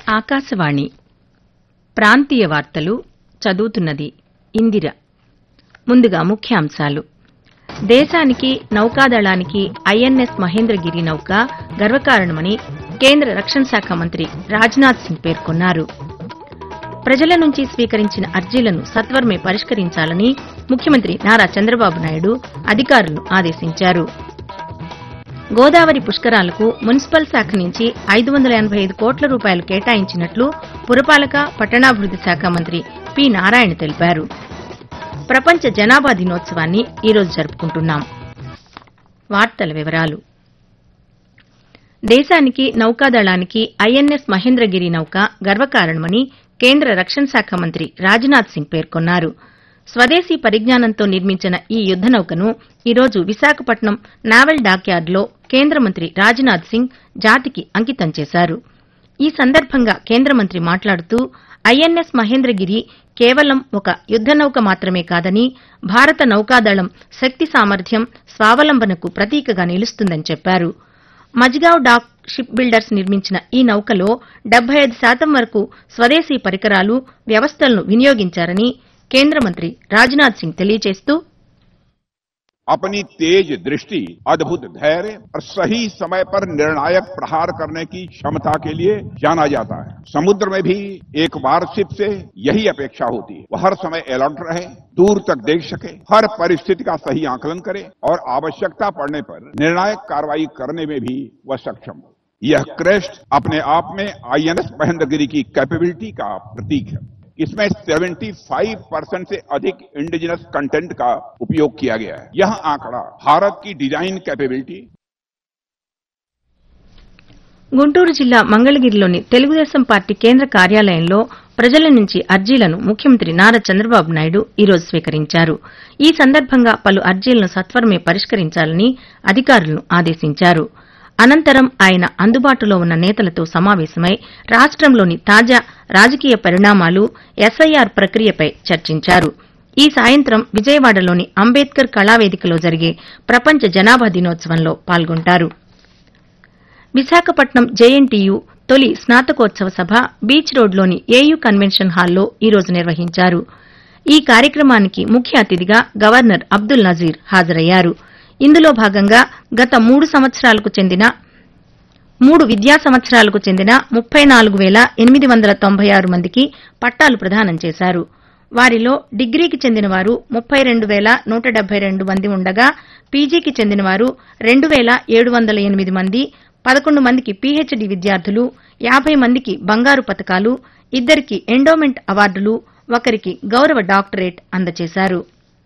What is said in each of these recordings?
ఆకాశవాణి ప్రాంతీయ వార్తలు చదువుతున్నది ఇందిర ముందుగా ముఖ్యాంశాలు దేశానికి నౌకాదళానికి ఐఎన్ఎస్ మహేంద్రగిరి నౌక గర్వకారణమని కేంద్ర రక్షణ శాఖ మంత్రి రాజ్నాథ్ సింగ్ పేర్కొన్నారు ప్రజల నుంచి స్వీకరించిన అర్జీలను సత్వరమే పరిష్కరించాలని ముఖ్యమంత్రి నారా చంద్రబాబు నాయుడు అధికారులను ఆదేశించారు గోదావరి పుష్కరాలకు మున్సిపల్ శాఖ నుంచి ఐదు వందల ఎనభై ఐదు కోట్ల రూపాయలు కేటాయించినట్లు పురపాలక పట్టణాభివృద్ది శాఖ మంత్రి పి నారాయణ తెలిపారు ప్రపంచ జనాభా దినోత్సవాన్ని ఈరోజు జరుపుకుంటున్నాం వార్తల వివరాలు దేశానికి నౌకాదళానికి ఐఎన్ఎస్ మహేంద్రగిరి నౌక గర్వకారణమని కేంద్ర రక్షణ శాఖ మంత్రి రాజ్నాథ్ సింగ్ పేర్కొన్నారు స్వదేశీ పరిజ్ఞానంతో నిర్మించిన ఈ యుద్ద నౌకను ఈరోజు విశాఖపట్నం నావల్ డాక్యార్డ్లో కేంద్ర మంత్రి రాజ్నాథ్ సింగ్ జాతికి అంకితం చేశారు ఈ సందర్భంగా కేంద్ర మంత్రి మాట్లాడుతూ ఐఎన్ఎస్ మహేంద్రగిరి కేవలం ఒక యుద్ద నౌక మాత్రమే కాదని భారత నౌకాదళం శక్తి సామర్థ్యం స్వావలంబనకు ప్రతీకగా నిలుస్తుందని చెప్పారు మజ్గావ్ డాక్ షిప్ బిల్డర్స్ నిర్మించిన ఈ నౌకలో డెబ్బై ఐదు శాతం వరకు స్వదేశీ పరికరాలు వ్యవస్థలను వినియోగించారని కేంద్ర మంత్రి రాజ్నాథ్ సింగ్ తెలియజేస్తూ अपनी तेज दृष्टि अद्भुत धैर्य और सही समय पर निर्णायक प्रहार करने की क्षमता के लिए जाना जाता है समुद्र में भी एक वारशिप से यही अपेक्षा होती है वह हर समय अलर्ट रहे दूर तक देख सके हर परिस्थिति का सही आकलन करे और आवश्यकता पड़ने पर निर्णायक कार्रवाई करने में भी वह सक्षम हो यह क्रेस्ट अपने आप में आईएनएस महेंद्रगिरी की कैपेबिलिटी का प्रतीक है इसमें 75 परसेंट से अधिक इंडिजिनस कंटेंट का उपयोग किया गया है यह आंकड़ा भारत की डिजाइन कैपेबिलिटी గుంటూరు జిల్లా మంగళగిరిలోని తెలుగుదేశం పార్టీ కేంద్ర కార్యాలయంలో ప్రజల నుంచి అర్జీలను ముఖ్యమంత్రి నారా చంద్రబాబు నాయుడు ఈరోజు స్వీకరించారు ఈ సందర్భంగా పలు అర్జీలను సత్వరమే పరిష్కరించాలని అధికారులను ఆదేశించారు అనంతరం ఆయన అందుబాటులో ఉన్న నేతలతో సమావేశమై రాష్టంలోని తాజా రాజకీయ పరిణామాలు ఎస్ఐఆర్ ప్రక్రియపై చర్చించారు ఈ సాయంత్రం విజయవాడలోని అంబేద్కర్ కళావేదికలో జరిగే ప్రపంచ జనాభా దినోత్సవంలో పాల్గొంటారు విశాఖపట్నం జేఎన్టీయూ తొలి స్నాతకోత్సవ సభ బీచ్ రోడ్లోని ఏయూ కన్వెన్షన్ హాల్లో ఈ రోజు నిర్వహించారు ఈ కార్యక్రమానికి ముఖ్య అతిథిగా గవర్నర్ అబ్దుల్ నజీర్ హాజరయ్యారు ఇందులో భాగంగా గత మూడు సంవత్సరాలకు చెందిన మూడు విద్యా సంవత్సరాలకు చెందిన ముప్పై నాలుగు వేల ఎనిమిది వందల తొంభై ఆరు మందికి పట్టాలు ప్రదానం చేశారు వారిలో డిగ్రీకి చెందిన వారు ముప్పై రెండు వేల నూట డెబ్బై రెండు మంది ఉండగా పీజీకి చెందిన వారు రెండు వేల ఏడు వందల ఎనిమిది మంది పదకొండు మందికి పీహెచ్డీ విద్యార్థులు యాభై మందికి బంగారు పతకాలు ఇద్దరికి ఎండోమెంట్ అవార్డులు ఒకరికి గౌరవ డాక్టరేట్ అందజేశారు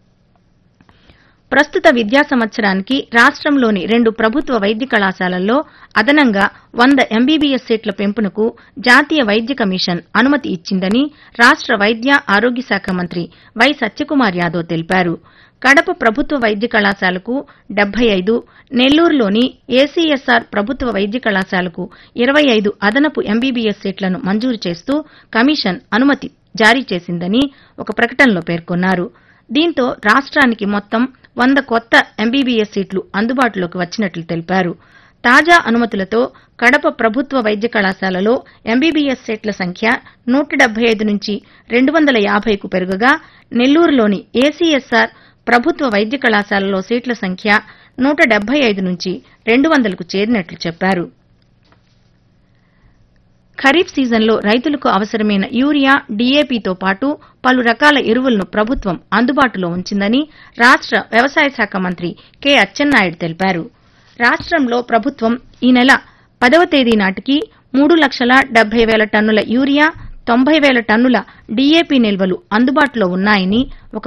ప్రస్తుత విద్యా సంవత్సరానికి రాష్టంలోని రెండు ప్రభుత్వ వైద్య కళాశాలల్లో అదనంగా వంద ఎంబీబీఎస్ సీట్ల పెంపునకు జాతీయ వైద్య కమిషన్ అనుమతి ఇచ్చిందని రాష్ట వైద్య ఆరోగ్య శాఖ మంత్రి వై సత్యకుమార్ యాదవ్ తెలిపారు కడప ప్రభుత్వ వైద్య కళాశాలకు డెబ్బై ఐదు నెల్లూరులోని ఏసీఎస్ఆర్ ప్రభుత్వ వైద్య కళాశాలకు ఇరవై ఐదు అదనపు ఎంబీబీఎస్ సీట్లను మంజూరు చేస్తూ కమిషన్ అనుమతి జారీ చేసిందని ఒక ప్రకటనలో పేర్కొన్నారు దీంతో రాష్ట్రానికి మొత్తం వంద కొత్త ఎంబీబీఎస్ సీట్లు అందుబాటులోకి వచ్చినట్లు తెలిపారు తాజా అనుమతులతో కడప ప్రభుత్వ వైద్య కళాశాలలో ఎంబీబీఎస్ సీట్ల సంఖ్య నూట డెబ్బై ఐదు నుంచి రెండు వందల యాభైకు పెరుగగా నెల్లూరులోని ఏసీఎస్ఆర్ ప్రభుత్వ వైద్య కళాశాలలో సీట్ల సంఖ్య నూట డెబ్బై ఐదు నుంచి రెండు వందలకు చేరినట్లు చెప్పారు ఖరీఫ్ సీజన్లో రైతులకు అవసరమైన యూరియా డీఏపీతో పాటు పలు రకాల ఎరువులను ప్రభుత్వం అందుబాటులో ఉంచిందని రాష్ట వ్యవసాయ శాఖ మంత్రి కె అచ్చెన్నాయుడు తెలిపారు రాష్టంలో ప్రభుత్వం ఈ నెల పదవ తేదీ నాటికి మూడు లక్షల డెబ్బై వేల టన్నుల యూరియా తొంభై వేల టన్నుల డీఏపీ నిల్వలు అందుబాటులో ఉన్నాయని ఒక